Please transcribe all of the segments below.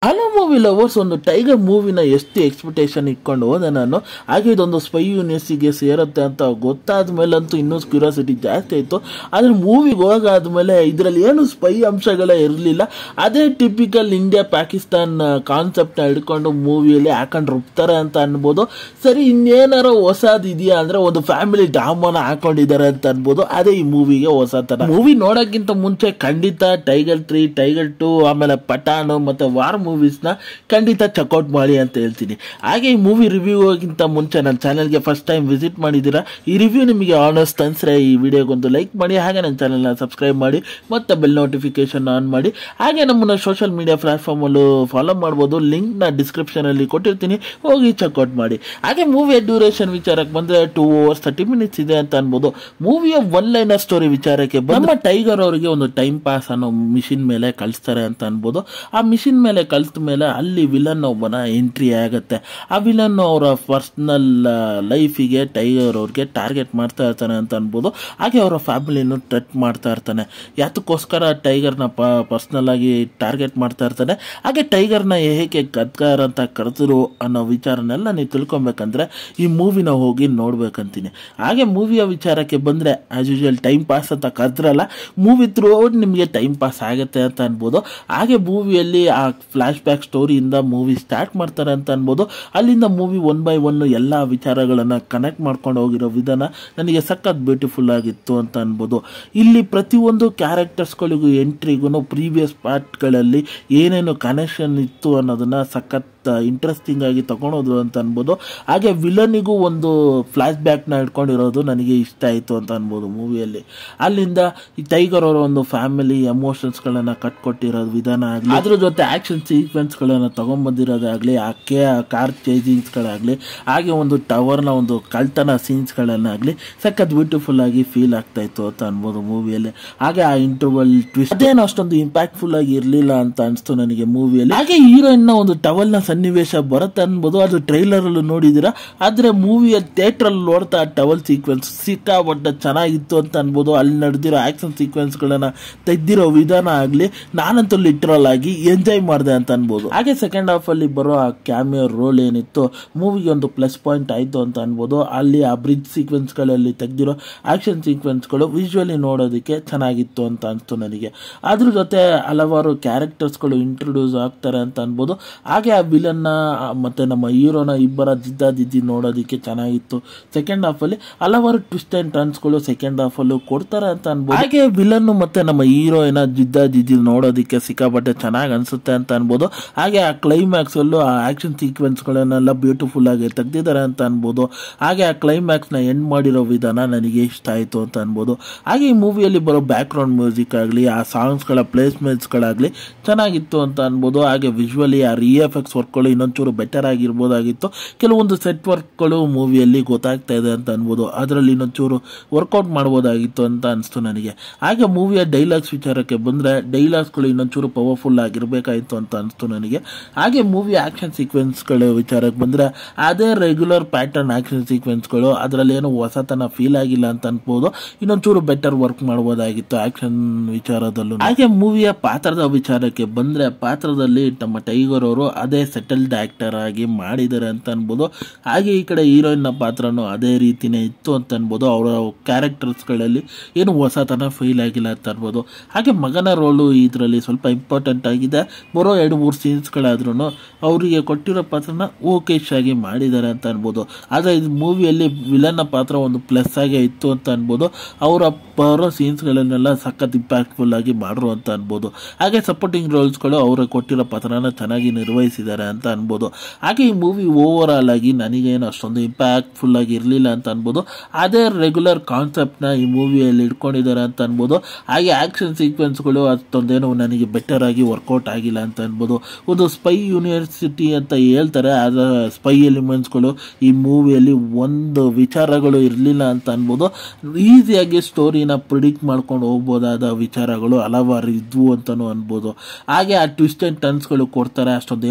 hello movie lovers ಒಂದು Tiger ಮೂವಿನ ಎಷ್ಟು ಎಕ್ಸ್ಪೆಕ್ಟೇಷನ್ ಇಟ್ಕೊಂಡು ಹೋದೆ ನಾನು ಹಾಗೆ ಇದೊಂದು ಸ್ಪೈ ಯೂನಿವರ್ಸಿಗೆ ಸೇರುತ್ತೆ ಅಂತ ಗೊತ್ತಾದ ಮೇಲಂತೂ ಇನ್ನೂ ಕ್ಯೂರಿಯಾಸಿಟಿ ಜಾಸ್ತಿ ಆಯಿತು ಆದರೆ ಮೂವಿಗೆ ಹೋಗಾದ್ಮೇಲೆ ಇದರಲ್ಲಿ ಏನು ಸ್ಪೈ ಅಂಶಗಳೇ ಇರಲಿಲ್ಲ ಅದೇ ಟಿಪಿಕಲ್ ಇಂಡಿಯಾ ಪಾಕಿಸ್ತಾನ್ ಕಾನ್ಸೆಪ್ಟ್ನ ಹಿಡ್ಕೊಂಡು ಮೂವಿಯಲ್ಲಿ ಹಾಕೊಂಡು ರುಬ್ತಾರೆ ಅಂತ ಅನ್ಬೋದು ಸರಿ ಇನ್ನೇನಾರ ಹೊಸದು ಇದೆಯಾ ಅಂದರೆ ಒಂದು ಫ್ಯಾಮಿಲಿ ಡ್ರಾಮಾನ ಹಾಕೊಂಡಿದ್ದಾರೆ ಅಂತ ಅನ್ಬೋದು ಅದೇ ಈ ಮೂವಿಗೆ ಹೊಸ ಥರ ಮೂವಿ ನೋಡೋಕ್ಕಿಂತ ಮುಂಚೆ ಖಂಡಿತ ಟೈಗರ್ ತ್ರೀ ಟೈಗರ್ ಟು ಆಮೇಲೆ ಪಠಾಣು ಮತ್ತು ವಾರ್ ಮೂವೀಸ್ನ ಖಂಡಿತ ಚೆಕ್ಔಟ್ ಮಾಡಿ ಅಂತ ಹೇಳ್ತೀನಿ ಹಾಗೆ ಈ ಮೂವಿ ರಿವ್ಯೂಗಿಂತ ಮುಂಚೆ ನನ್ನ ಚಾನಲ್ಗೆ ಫಸ್ಟ್ ಟೈಮ್ ವಿಸಿಟ್ ಮಾಡಿದ್ದೀರಾ ಈ ರಿವ್ಯೂ ನಿಮಗೆ ಆನರ್ಸ್ ಅನ್ಸ್ರೆ ಈ ವಿಡಿಯೋಗೊಂದು ಲೈಕ್ ಮಾಡಿ ಹಾಗೆ ನನ್ನ ಚಾನಲ್ನ ಸಬ್ಸ್ಕ್ರೈಬ್ ಮಾಡಿ ಮತ್ತು ಬೆಲ್ ನೋಟಿಫಿಕೇಶನ್ ಆನ್ ಮಾಡಿ ಹಾಗೆ ನಮ್ಮನ್ನು ಸೋಷಿಯಲ್ ಮೀಡಿಯಾ ಪ್ಲಾಟ್ಫಾರ್ಮಲ್ಲೂ ಫಾಲೋ ಮಾಡ್ಬೋದು ಲಿಂಕ್ನ ಡಿಸ್ಕ್ರಿಪ್ಷನಲ್ಲಿ ಕೊಟ್ಟಿರ್ತೀನಿ ಹೋಗಿ ಚೆಕ್ಔಟ್ ಮಾಡಿ ಹಾಗೆ ಮೂವಿಯ ಡ್ಯೂರೇಷನ್ ವಿಚಾರಕ್ಕೆ ಬಂದರೆ ಟೂ ಅವರ್ಸ್ ತರ್ಟಿ ಮಿನಿಟ್ಸ್ ಇದೆ ಅಂತ ಅನ್ಬೋದು ಮೂವಿಯ ಒನ್ ಲೈನರ್ ಸ್ಟೋರಿ ವಿಚಾರಕ್ಕೆ ಬಂದು ನಮ್ಮ ಟೈಗರ್ ಅವರಿಗೆ ಒಂದು ಟೈಮ್ ಪಾಸ್ ಅನ್ನೋ ಮಿಷಿನ್ ಮೇಲೆ ಕಳಿಸ್ತಾರೆ ಅಂತ ಅನ್ಬೋದು ಆ ಮಿಷಿನ್ ಮೇಲೆ ಕಳಿಸಿದ ಮೇಲೆ ಅಲ್ಲಿ ವಿಲನ್ ಒಬ್ಬನ ಎಂಟ್ರಿ ಆಗುತ್ತೆ ಆ ವಿಲನ್ ಅವರ ಪರ್ಸ್ನಲ್ ಲೈಫಿಗೆ ಟೈಗರ್ ಅವ್ರಿಗೆ ಟಾರ್ಗೆಟ್ ಮಾಡ್ತಾ ಇರ್ತಾನೆ ಅಂತ ಅನ್ಬೋದು ಹಾಗೆ ಅವರ ಫ್ಯಾಮಿಲಿನೂ ಟಚ್ ಮಾಡ್ತಾ ಇರ್ತಾನೆ ಯಾತಕ್ಕೋಸ್ಕರ ಟೈಗರ್ನ ಪ ಪರ್ಸ್ನಲ್ ಆಗಿ ಟಾರ್ಗೆಟ್ ಮಾಡ್ತಾ ಇರ್ತಾನೆ ಹಾಗೆ ಟೈಗರ್ನ ಹೇಗೆ ಗದ್ಗಾರ್ ಅಂತ ಕರೆದ್ರು ಅನ್ನೋ ವಿಚಾರನೆಲ್ಲ ನೀವು ತಿಳ್ಕೊಬೇಕಂದ್ರೆ ಈ ಮೂವಿನ ಹೋಗಿ ನೋಡ್ಬೇಕಂತೀನಿ ಹಾಗೆ ಮೂವಿಯ ವಿಚಾರಕ್ಕೆ ಬಂದರೆ ಆ್ಯಸ್ ಯೂಶುವಲ್ ಟೈಮ್ ಪಾಸ್ ಅಂತ ಕರೆದ್ರಲ್ಲ ಮೂವಿ ಥ್ರೂ ನಿಮಗೆ ಟೈಮ್ ಪಾಸ್ ಆಗುತ್ತೆ ಅಂತ ಅನ್ಬೋದು ಹಾಗೆ ಮೂವಿಯಲ್ಲಿ ಆ ಫ್ಲ್ಯಾಶ್ ಬ್ಯಾಕ್ ಸ್ಟೋರಿಯಿಂದ ಮೂವಿ ಸ್ಟಾರ್ಟ್ ಮಾಡ್ತಾರೆ ಅಂತ ಅನ್ಬೋದು ಅಲ್ಲಿಂದ ಮೂವಿ ಒನ್ ಬೈ ಒನ್ ಎಲ್ಲ ವಿಚಾರಗಳನ್ನು ಕನೆಕ್ಟ್ ಮಾಡ್ಕೊಂಡು ಹೋಗಿರೋ ವಿಧಾನ ನನಗೆ ಸಖತ್ ಬ್ಯೂಟಿಫುಲ್ ಆಗಿತ್ತು ಅಂತ ಅನ್ಬೋದು ಇಲ್ಲಿ ಪ್ರತಿಯೊಂದು ಕ್ಯಾರೆಕ್ಟರ್ಸ್ಗಳಿಗೂ ಎಂಟ್ರಿಗೂ ಪ್ರೀವಿಯಸ್ ಪಾರ್ಟ್ಗಳಲ್ಲಿ ಏನೇನು ಕನೆಕ್ಷನ್ ಇತ್ತು ಅನ್ನೋದನ್ನ ಸಖತ್ ಇಂಟ್ರೆಸ್ಟಿಂಗ್ ಆಗಿ ತಗೊಳೋದು ಅಂತ ಅನ್ಬೋದು ಹಾಗೆ ವಿಲನಿಗೂ ಒಂದು ಫ್ಲ್ಯಾಶ್ ಬ್ಯಾಕ್ನ ಇಟ್ಕೊಂಡಿರೋದು ನನಗೆ ಇಷ್ಟ ಆಯಿತು ಅಂತ ಅನ್ಬೋದು ಮೂವಿಯಲ್ಲಿ ಅಲ್ಲಿಂದ ಈ ಟೈಗರ್ ಅವರ ಒಂದು ಫ್ಯಾಮಿಲಿ ಎಮೋಷನ್ಸ್ಗಳನ್ನು ಕಟ್ಕೊಟ್ಟಿರೋದು ವಿಧಾನ ಆಗಲಿ ಅದ್ರ ಜೊತೆ ಆ್ಯಕ್ಷನ್ ಸೀಕ್ವೆನ್ಸ್ಗಳನ್ನು ತೊಗೊಂಬಂದಿರೋದಾಗಲಿ ಆ ಕೆ ಕಾರ್ ಚೇಜಿಂಗ್ಸ್ಗಳಾಗಲಿ ಹಾಗೆ ಒಂದು ಟವರ್ನ ಒಂದು ಕಳ್ತನ ಸೀನ್ಸ್ಗಳನ್ನಾಗಲಿ ಸಖತ್ ಬ್ಯೂಟಿಫುಲ್ ಆಗಿ ಫೀಲ್ ಆಗ್ತಾ ಇತ್ತು ಅಂತ ಅನ್ಬೋದು ಮೂವಿಯಲ್ಲಿ ಹಾಗೆ ಆ ಇಂಟರ್ವಲ್ ಟ್ವಿಸ್ಟ್ ಅದೇನು ಅಷ್ಟೊಂದು ಇಂಪ್ಯಾಕ್ಟ್ಫುಲ್ ಆಗಿ ಇರಲಿಲ್ಲ ಅಂತ ಅನಿಸ್ತು ನನಗೆ ಮೂವಿಯಲ್ಲಿ ಹಾಗೆ ಹೀರೋಯಿನ್ನ ಒಂದು ಟವಲ್ನ ಸನ್ನಿವೇಶ ಬರುತ್ತೆ ಅನ್ಬೋದು ಅದು ಟ್ರೈಲರ್ ಅಲ್ಲೂ ನೋಡಿದಿರಾ ಆದ್ರೆ ಮೂವಿಯ ಥಿಯೇಟರ್ ಅಲ್ಲಿ ನೋಡ್ತಾ ಟವಲ್ ಸೀಕ್ವೆನ್ಸ್ ಸಿಕ್ಕಾಪಟ್ಟೆ ಚೆನ್ನಾಗಿತ್ತು ಅಂತ ಅನ್ಬೋದು ಅಲ್ಲಿ ನಡೆದಿರೋ ಆಕ್ಷನ್ ಸೀಕ್ವೆನ್ಸ್ ಗಳನ್ನ ತೆಗ್ದಿರೋ ವಿಧಾನ ಆಗ್ಲಿ ನಾನಂತೂ ಲಿಟ್ರಲ್ ಆಗಿ ಎಂಜಾಯ್ ಮಾಡಿದೆ ಅಂತ ಅನ್ಬೋದು ಹಾಗೆ ಸೆಕೆಂಡ್ ಹಾಫ್ ಅಲ್ಲಿ ಬರೋ ಆ ಕ್ಯಾಮಿಯೋ ರೋಲ್ ಏನಿತ್ತು ಮೂವಿಗೆ ಒಂದು ಪ್ಲಸ್ ಪಾಯಿಂಟ್ ಆಯ್ತು ಅಂತ ಅನ್ಬೋದು ಅಲ್ಲಿ ಆ ಬ್ರಿಡ್ಜ್ ಸೀಕ್ವೆನ್ಸ್ ಗಳಲ್ಲಿ ತೆಗ್ದಿರೋ ಆಕ್ಷನ್ ಸೀಕ್ವೆನ್ಸ್ಗಳು ವಿಜುವಲಿ ನೋಡೋದಕ್ಕೆ ಚೆನ್ನಾಗಿತ್ತು ಅಂತ ಅನಿಸ್ತು ನನಗೆ ಅದ್ರ ಜೊತೆ ಹಲವಾರು ಕ್ಯಾರೆಕ್ಟರ್ಸ್ಗಳು ಇಂಟ್ರೊಡ್ಯೂಸ್ ಆಗ್ತಾರೆ ಅಂತ ಅನ್ಬೋದು ಹಾಗೆ ಆ ವಿಲನ್ನ ಮತ್ತೆ ನಮ್ಮ ಹೀರೋನ ಇಬ್ಬರ ಜಿದ್ದಾಜಿದ್ದಿ ನೋಡೋದಕ್ಕೆ ಚೆನ್ನಾಗಿತ್ತು ಸೆಕೆಂಡ್ ಹಾಫ್ ಅಲ್ಲಿ ಹಲವಾರು ಟ್ವಿಸ್ಟ್ ಅಂಡ್ ಟರ್ನ್ಸ್ಗಳು ಸೆಕೆಂಡ್ ಹಾಫ್ ಅಲ್ಲೂ ಕೊಡ್ತಾರೆ ಅಂತ ಅನ್ಬೋದು ಹಾಗೆ ವಿಲನ್ ಮತ್ತೆ ನಮ್ಮ ಹೀರೋಯಿನ ಜಿದ್ದಾಜಿದ್ದಿ ನೋಡೋದಕ್ಕೆ ಸಿಕ್ಕಾಪಟ್ಟೆ ಚೆನ್ನಾಗಿ ಅನ್ಸುತ್ತೆ ಅಂತ ಅನ್ಬೋದು ಹಾಗೆ ಆ ಕ್ಲೈಮ್ಯಾಕ್ಸ್ ಅಲ್ಲೂ ಆ ಆಕ್ಷನ್ ಸೀಕ್ವೆನ್ಸ್ಗಳನ್ನೆಲ್ಲ ಬ್ಯೂಟಿಫುಲ್ ಆಗಿ ತೆಗ್ದಿದ್ದಾರೆ ಅಂತ ಅನ್ಬೋದು ಹಾಗೆ ಆ ಕ್ಲೈಮ್ಯಾಕ್ಸ್ ನ ಎಂಡ್ ಮಾಡಿರೋ ವಿಧಾನ ನನಗೆ ಇಷ್ಟ ಆಯಿತು ಅಂತ ಅನ್ಬೋದು ಹಾಗೆ ಈ ಮೂವಿಯಲ್ಲಿ ಬರೋ ಬ್ಯಾಕ್ ಗ್ರೌಂಡ್ ಮ್ಯೂಸಿಕ್ ಆಗಲಿ ಆ ಸಾಂಗ್ಸ್ಗಳ ಪ್ಲೇಸ್ಮೆಂಟ್ಸ್ಗಳಾಗಲಿ ಚೆನ್ನಾಗಿತ್ತು ಅಂತ ಅನ್ಬೋದು ಹಾಗೆ ವಿಜುವಲಿ ಆ ರಿ ಎಫ್ ಎಕ್ಸ್ ವರ್ಕ್ಗಳು ಇನ್ನೊಂಚೂರು ಬೆಟರ್ ಆಗಿರ್ಬೋದಾಗಿತ್ತು ಕೆಲವೊಂದು ಸೆಟ್ ವರ್ಕ್ಗಳು ಮೂವಿಯಲ್ಲಿ ಗೊತ್ತಾಗ್ತಾ ಇದೆ ಅಂತ ಅನ್ಬೋದು ಅದರಲ್ಲಿ ಇನ್ನೊಂಚೂರು ವರ್ಕೌಟ್ ಮಾಡ್ಬೋದಾಗಿತ್ತು ಅಂತ ಅನಿಸ್ತು ನನಗೆ ಹಾಗೆ ಮೂವಿಯ ಡೈಲಾಗ್ಸ್ ವಿಚಾರಕ್ಕೆ ಬಂದರೆ ಡೈಲಾಗ್ಸ್ಗಳು ಇನ್ನೊಂಚೂರು ಪವರ್ಫುಲ್ ಆಗಿರಬೇಕಾಯಿತು ಅಂತ ಅನಿಸ್ತು ನನಗೆ ಹಾಗೆ ಮೂವಿ ಆ್ಯಕ್ಷನ್ ಸೀಕ್ವೆನ್ಸ್ಗಳ ವಿಚಾರಕ್ಕೆ ಬಂದರೆ ಅದೇ ರೆಗ್ಯುಲರ್ ಪ್ಯಾಟರ್ನ್ ಆ್ಯಕ್ಷನ್ ಸೀಕ್ವೆನ್ಸ್ಗಳು ಅದರಲ್ಲಿ ಏನು ಹೊಸತನ ಫೀಲ್ ಆಗಿಲ್ಲ ಅಂತ ಅನ್ಬೋದು ಇನ್ನೊಂಚೂರು ಬೆಟರ್ ವರ್ಕ್ ಮಾಡ್ಬೋದಾಗಿತ್ತು ಆ್ಯಕ್ಷನ್ ವಿಚಾರದಲ್ಲೂ ಹಾಗೆ ಮೂವಿಯ ಪಾತ್ರದ ವಿಚಾರಕ್ಕೆ ಬಂದರೆ ಪಾತ್ರದಲ್ಲಿ ನಮ್ಮ ಟೈಗರ್ ಅವರು ಅದೇ ಸೆಟಲ್ಡ್ ಆ್ಯಕ್ಟರ್ ಆಗಿ ಮಾಡಿದ್ದಾರೆ ಅಂತ ಅನ್ಬೋದು ಹಾಗೆ ಈ ಕಡೆ ಹೀರೋಯಿನ್ನ ಪಾತ್ರನೂ ಅದೇ ರೀತಿನೇ ಇತ್ತು ಅಂತ ಅನ್ಬೋದು ಅವರ ಕ್ಯಾರೆಕ್ಟರ್ಸ್ಗಳಲ್ಲಿ ಏನು ಹೊಸತನ ಫೀಲ್ ಆಗಿಲ್ಲ ಅಂತ ಅನ್ಬೋದು ಹಾಗೆ ಮಗನ ರೋಲು ಇದರಲ್ಲಿ ಸ್ವಲ್ಪ ಇಂಪಾರ್ಟೆಂಟ್ ಆಗಿದೆ ಬರೋ ಎರಡು ಮೂರು ಸೀನ್ಸ್ಗಳಾದ್ರೂ ಅವರಿಗೆ ಕೊಟ್ಟಿರೋ ಪಾತ್ರನ ಓಕೇಶ್ ಆಗಿ ಮಾಡಿದ್ದಾರೆ ಅಂತ ಅನ್ಬೋದು ಆದರೆ ಇದು ಮೂವಿಯಲ್ಲಿ ವಿಲನ್ನ ಪಾತ್ರ ಒಂದು ಪ್ಲಸ್ ಆಗೇ ಇತ್ತು ಅಂತ ಅನ್ಬೋದು ಅವರ ಬರೋ ಸೀನ್ಸ್ಗಳನ್ನೆಲ್ಲ ಸಖತ್ ಇಂಪ್ಯಾಕ್ಟ್ಫುಲ್ ಆಗಿ ಮಾಡ್ರು ಅಂತ ಅನ್ಬೋದು ಹಾಗೆ ಸಪೋರ್ಟಿಂಗ್ ರೋಲ್ಸ್ಗಳು ಅವರು ಕೊಟ್ಟಿರೋ ಪಾತ್ರನ ಚೆನ್ನಾಗಿ ನಿರ್ವಹಿಸಿದ್ದಾರೆ ಅಂತ ಅನ್ಬೋದು ಹಾಗೆ ಈ ಮೂವಿ ಓವರ್ ಆಲ್ ಆಗಿ ನನಗೇನು ಅಷ್ಟೊಂದು ಇಂಪ್ಯಾಕ್ಟ್ಫುಲ್ ಆಗಿ ಇರಲಿಲ್ಲ ಅಂತ ಅನ್ಬೋದು ಅದೇ ರೆಗ್ಯುಲರ್ ಕಾನ್ಸೆಪ್ಟ್ನ ಈ ಮೂವಿಯಲ್ಲಿ ಇಟ್ಕೊಂಡಿದ್ದಾರೆ ಅಂತ ಅನ್ಬೋದು ಹಾಗೆ ಆ್ಯಕ್ಷನ್ ಸೀಕ್ವೆನ್ಸ್ಗಳು ಅಷ್ಟೊಂದೇನು ನನಗೆ ಬೆಟರ್ ಆಗಿ ವರ್ಕೌಟ್ ಆಗಿಲ್ಲ ಅಂತ ಅನ್ಬೋದು ಒಂದು ಸ್ಪೈ ಯೂನಿವರ್ಸಿಟಿ ಅಂತ ಹೇಳ್ತಾರೆ ಅದರ ಸ್ಪೈ ಎಲಿಮೆಂಟ್ಸ್ಗಳು ಈ ಮೂವಿಯಲ್ಲಿ ಒಂದು ವಿಚಾರಗಳು ಇರಲಿಲ್ಲ ಅಂತ ಅನ್ಬೋದು ಈಸಿಯಾಗಿ ಸ್ಟೋರಿನ ಪ್ರಿಡಿಕ್ಟ್ ಮಾಡ್ಕೊಂಡು ಹೋಗ್ಬೋದಾದ ವಿಚಾರಗಳು ಹಲವಾರು ಇದ್ವು ಅಂತಲೂ ಅನ್ಬೋದು ಹಾಗೆ ಆ ಟ್ವಿಸ್ಟ್ ಆ್ಯಂಡ್ ಟರ್ನ್ಸ್ಗಳು ಕೊಡ್ತಾರೆ ಅಷ್ಟೊಂದೇನು ಇಂಪ್ಯಾಕ್ಟ್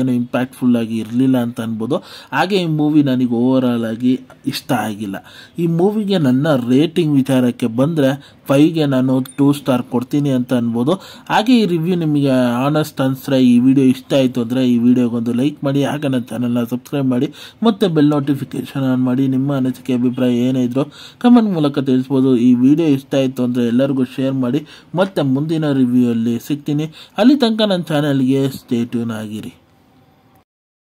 ಇಂಪ್ಯಾಕ್ಟ್ಫುಲ್ ಆಗಿ ಇರಲಿಲ್ಲ ಅಂತ ಅನ್ಬೋದು ಹಾಗೆ ಈ ಮೂವಿ ನನಗೆ ಓವರಾಲ್ ಆಗಿ ಇಷ್ಟ ಆಗಿಲ್ಲ ಈ ಮೂವಿಗೆ ನನ್ನ ರೇಟಿಂಗ್ ವಿಚಾರಕ್ಕೆ ಬಂದರೆ ಫೈವ್ಗೆ ನಾನು ಟೂ ಸ್ಟಾರ್ ಕೊಡ್ತೀನಿ ಅಂತ ಅನ್ಬೋದು ಹಾಗೆ ಈ ರಿವ್ಯೂ ನಿಮಗೆ ಆನೆಸ್ಟ್ ಅನ್ಸ್ರೆ ಈ ವಿಡಿಯೋ ಇಷ್ಟ ಆಯಿತು ಅಂದರೆ ಈ ವಿಡಿಯೋಗೊಂದು ಲೈಕ್ ಮಾಡಿ ಹಾಗೆ ನನ್ನ ಚಾನಲ್ನ ಸಬ್ಸ್ಕ್ರೈಬ್ ಮಾಡಿ ಮತ್ತು ಬೆಲ್ ನೋಟಿಫಿಕೇಷನ್ ಆನ್ ಮಾಡಿ ನಿಮ್ಮ ಅನಿಸಿಕೆ ಅಭಿಪ್ರಾಯ ಏನೇ ಇದ್ರೂ ಕಮೆಂಟ್ ಮೂಲಕ ತಿಳಿಸ್ಬೋದು ಈ ವಿಡಿಯೋ ಇಷ್ಟ ಆಯಿತು ಅಂದರೆ ಎಲ್ಲರಿಗೂ ಶೇರ್ ಮಾಡಿ ಮತ್ತು ಮುಂದಿನ ರಿವ್ಯೂ ಅಲ್ಲಿ ಸಿಗ್ತೀನಿ ಅಲ್ಲಿ ತನಕ ನನ್ನ ಚಾನಲ್ಗೆ ಸ್ಟೇ ಟ್ಯೂನ್ ಆಗಿರಿ